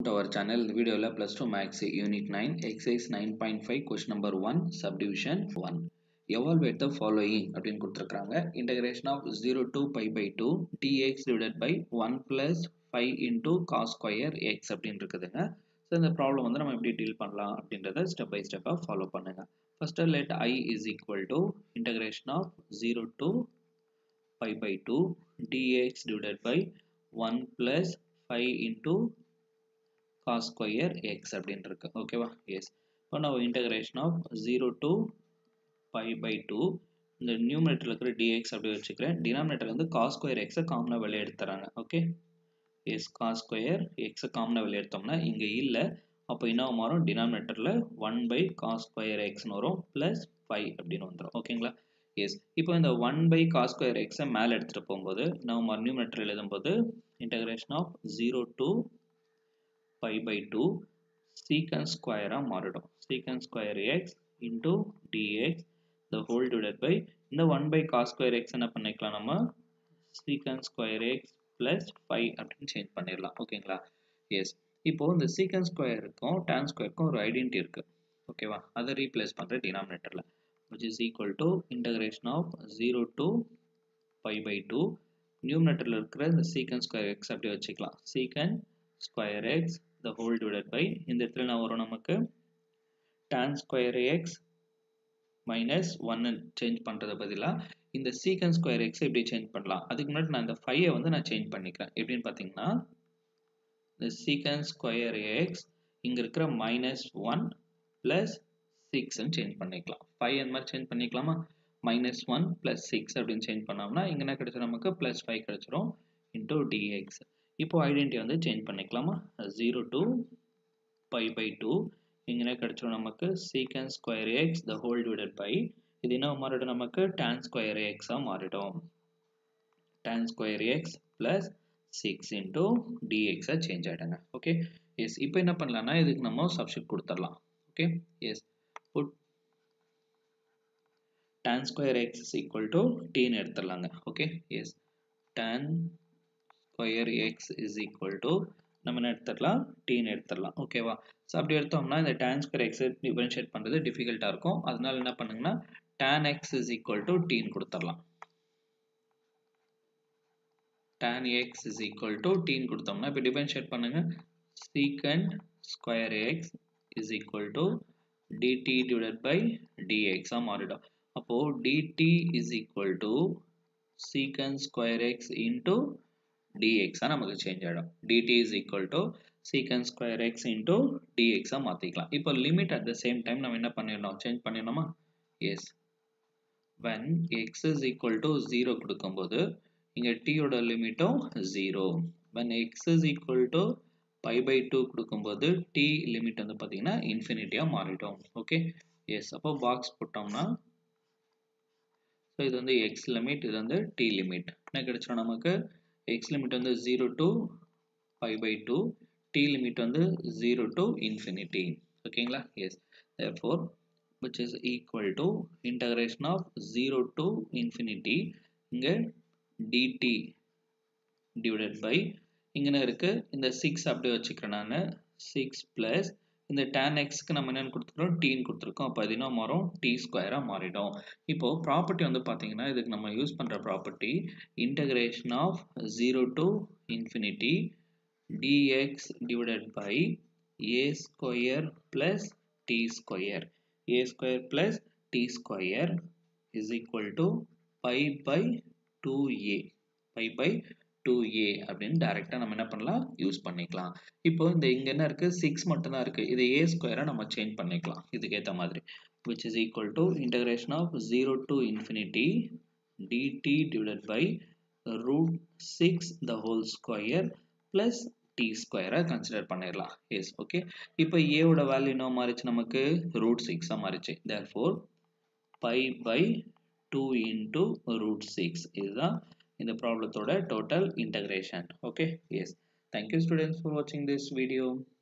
to our channel இந்த வீடியோவில் plus two maths unit nine exercise nine point five question number one subdivision one evaluate the following அப்படின்னு கொடுத்துருக்காங்க integration of zero to pi by two dx divide by one plus five into cos square X அப்படின்னு இருக்குதுங்க so இந்த problem வந்து நம்ம எப்படி deal பண்ணலாம் அப்படின்றத ஸ்டெப் பை ஸ்டெப்பாக ஃபாலோ பண்ணுங்கள் first let I is equal to integration of zero to pi by two dx divide by one plus five into cos square X அப்படின்னு இருக்கு ஓகேவா எஸ் இப்போ நான் integration of zero to pi by two இந்த நியூமினேட்டரில் இருக்கிற dx அப்படி வச்சுக்கிறேன் டினாமினேட்டர் வந்து காஸ் ஸ்கொயர் எக்ஸை காமனாக வெளியே எடுத்துறாங்க ஓகே எஸ் காஸ் ஸ்கொயர் எக்ஸை காமனாக வெளியே எடுத்தோம்னா இங்கே இல்லை அப்போ என்ன மாறும் டினாமினேட்டரில் ஒன் பை காஸ் ஸ்கொயர் எக்ஸ்னு வரும் ப்ளஸ் ஃபைவ் அப்படின்னு வந்துடும் ஓகேங்களா எஸ் இப்போ இந்த ஒன் பை காஸ் ஸ்கொயர் எக்ஸை மேலே எடுத்துகிட்டு போகும்போது நம்ம நியூமினேட்டர் எழுதும்போது integration of zero to pi by two secant ஸ்கொயராக மாறிடும் secant square x into dx the whole divide by இந்த one by cos square x என்ன பண்ணிக்கலாம் நம்ம secant square x plus five அப்படின்னு சேஞ்ச் பண்ணிடலாம் ஓகேங்களா எஸ் இப்போ இந்த சீக்கன் ஸ்கொயருக்கும் டேன் ஸ்கொயருக்கும் ஒரு ஐடென்டி இருக்குது ஓகேவா அதை ரீப்ளேஸ் பண்ணுற டினாமினேட்டரில் which is equal to integration of 0 to pi by 2 நியூமினேட்டரில் இருக்கிற இந்த சீக்கன் ஸ்கொயர் எக்ஸ் அப்படி வச்சுக்கலாம் secant square x the whole divide by இந்த இடத்துல நான் வரும் நமக்கு டான் ஸ்கொயர் எக்ஸ் மைனஸ் ஒன்னு சேஞ்ச் பண்ணுறது பதிலாக இந்த சீக்கன் ஸ்கொயர் எக்ஸ் எப்படி சேஞ்ச் பண்ணலாம் அதுக்கு முன்னாடி நான் இந்த ஃபைவை வந்து நான் சேஞ்ச் பண்ணிக்கிறேன் எப்படின்னு பார்த்தீங்கன்னா இந்த சீக்கன் ஸ்கொயர் எக்ஸ் இங்கே இருக்கிற மைனஸ் ஒன் ப்ளஸ் சிக்ஸ்ன்னு சேஞ்ச் பண்ணிக்கலாம் ஃபைவ் அந்த மாதிரி சேஞ்ச் பண்ணிக்கலாமா மைனஸ் ஒன் ப்ளஸ் சிக்ஸ் அப்படின்னு சேஞ்ச் பண்ணோம்னா இங்கே என்ன கிடைச்சிடும் நமக்கு ப்ளஸ் ஃபைவ் கிடைச்சிரும் இன்டூ டிஎக்ஸ் இப்போ ஐடென்டி வந்து சேஞ்ச் பண்ணிக்கலாமா zero to pi by two இங்கே என்ன கிடைச்சிரும் நமக்கு secant square x the whole divided by இது என்ன மாறிடும் நமக்கு டேன் ஸ்கொயர் எக்ஸாக மாறிடும் tan square x plus six into டிஎக்ஸாக சேஞ்ச் ஆகிடுங்க ஓகே எஸ் இப்போ என்ன பண்ணலாம்னா இதுக்கு நம்ம சப்ஸ்டியூட் கொடுத்துடலாம் okay yes put tan square x is equal to t ன்னு எடுத்துடலாங்க okay yes tan square x is equal to நம்ம என்ன எடுத்துடலாம் டீன்னு எடுத்துடலாம் ஓகேவா ஸோ அப்படி எடுத்தோம்னா இந்த tan square x டிஃபரன்ஷியேட் பண்ணுறது டிஃபிகல்ட்டாக இருக்கும் அதனால என்ன பண்ணுங்கன்னா tan x is equal to டீன்னு கொடுத்துடலாம் tan x is equal to டீன்னு கொடுத்தோம்னா இப்போ டிஃபரன்ஷியேட் பண்ணுங்க secant square x is equal to dt divided by dx ஆ மாறிடும் அப்போ dt is equal to secant square x into dx ஆ நமக்கு சேஞ்ச் ஆகிடும் dt is equal to secant square x into dx ஆ மாற்றிக்கலாம் இப்போ limit at the same time நம்ம என்ன பண்ணிடணும் சேஞ்ச் பண்ணிடணுமா yes when x is equal to 0 கொடுக்கும்போது இங்கே t யோட லிமிட்டும் 0 when x is equal to pi by two கொடுக்கும்போது டி லிமிட் வந்து பார்த்தீங்கன்னா இன்ஃபினிட்டியாக மாறிடும் ஓகே எஸ் அப்போ பாக்ஸ் போட்டோம்னா ஸோ இது வந்து எக்ஸ் லிமிட் இது வந்து டி லிமிட் என்ன கிடைச்சிடும் நமக்கு எக்ஸ் லிமிட் வந்து zero to pi by two t limit வந்து ஜீரோ டு இன்ஃபினிட்டி ஓகேங்களா yes therefore which is equal to integration of 0 to infinity இங்கே dt divided by இங்கே இருக்கு இந்த சிக்ஸ் அப்படியே வச்சுக்கிறேன் நான் சிக்ஸ் ப்ளஸ் இந்த டேன் எக்ஸ்க்கு நம்ம என்னென்னு கொடுத்துருக்கோம் டீன்னு கொடுத்துருக்கோம் அப்போ அது என்ன மாறும் டி ஸ்கொயராக மாறிடும் இப்போ ப்ராப்பர்ட்டி வந்து பார்த்தீங்கன்னா இதுக்கு நம்ம யூஸ் பண்ணுற property integration of zero to infinity dx divided by a square plus t square a square plus t square is equal to pi by two a pi by two a அப்படின்னு டைரெக்டாக நம்ம என்ன பண்ணலாம் use பண்ணிக்கலாம் இப்போ இந்த இங்கே என்ன இருக்குது சிக்ஸ் மட்டும்தான் இருக்குது இது ஏ ஸ்கொயராக நம்ம சேஞ்ச் பண்ணிக்கலாம் இதுக்கேற்ற மாதிரி which is equal to integration of zero to infinity dt divided by root six the whole square plus t ஸ்கொயரை கன்சிடர் பண்ணிடலாம் எஸ் ஓகே இப்போ ஏவோட வேல்யூ என்ன மாறிச்சு நமக்கு ரூட் சிக்ஸாக மாறிச்சு therefore pi by two into root six இதுதான் இந்த ப்ராப்ளத்தோட total integration okay yes thank you students for வாட்சிங் திஸ் வீடியோ